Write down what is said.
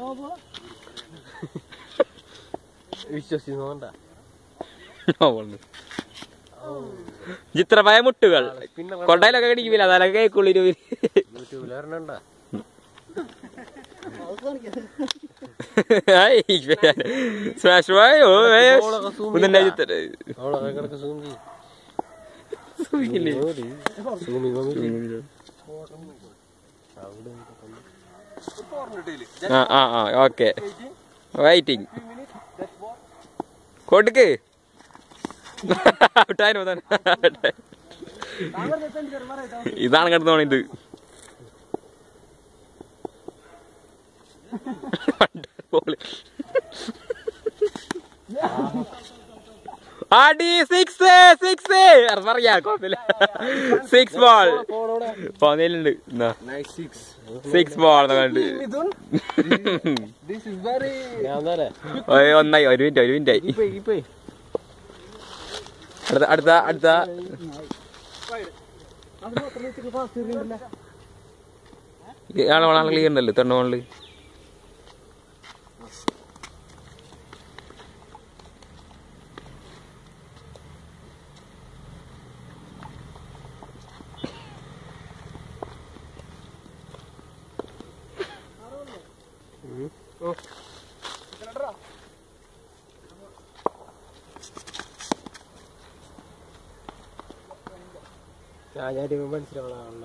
വിശ്വസിക്കുന്നുണ്ട ചിത്രമായ മുട്ടുകൾ പിന്നെ കൊണ്ടയിലൊക്കെ കടിക്കില്ല അതൊക്കെ കേൾക്കുള്ളൂ യൂട്യൂബിൽ വരണണ്ട സ്മാഷ് പോയോ ഒന്നെ ചിത്ര അവളെ കിടക്ക് സൂം ചെയ്യും സൂമിങ്ങില്ലേ? സൂമിങ് ആ ആ ആ ഓക്കെ വെയിറ്റിംഗ് കൊടുക്ക് ഔട്ടായിരുന്നു അതാണ്. ഇതാണ് കിടന്നു പോണിത് അടി സിക്സ് സിക്സ് പറയാ കുഴപ്പമില്ല സിക്സ് ബോൾ പോന്നിലുണ്ട് എന്നാ നൈസ് സിക്സ് സിക്സ് ബോൾ കണ്ട് ദിസ് ഇസ് വെരി ഞാൻ തരാം ഓയ്, ഒന്നായി ഒരു മിനിറ്റ് ഒരു മിനിറ്റ് ആയി ഇപ്പേ ഇപ്പേ അടുത്ത അടുത്ത അടുത്ത ആളെ ആളെ ക്ലിയർ ഉണ്ടല്ലോ തൊണ്ണ മോളില് ഞാൻ ഞാൻ മനസ്സിലാവണം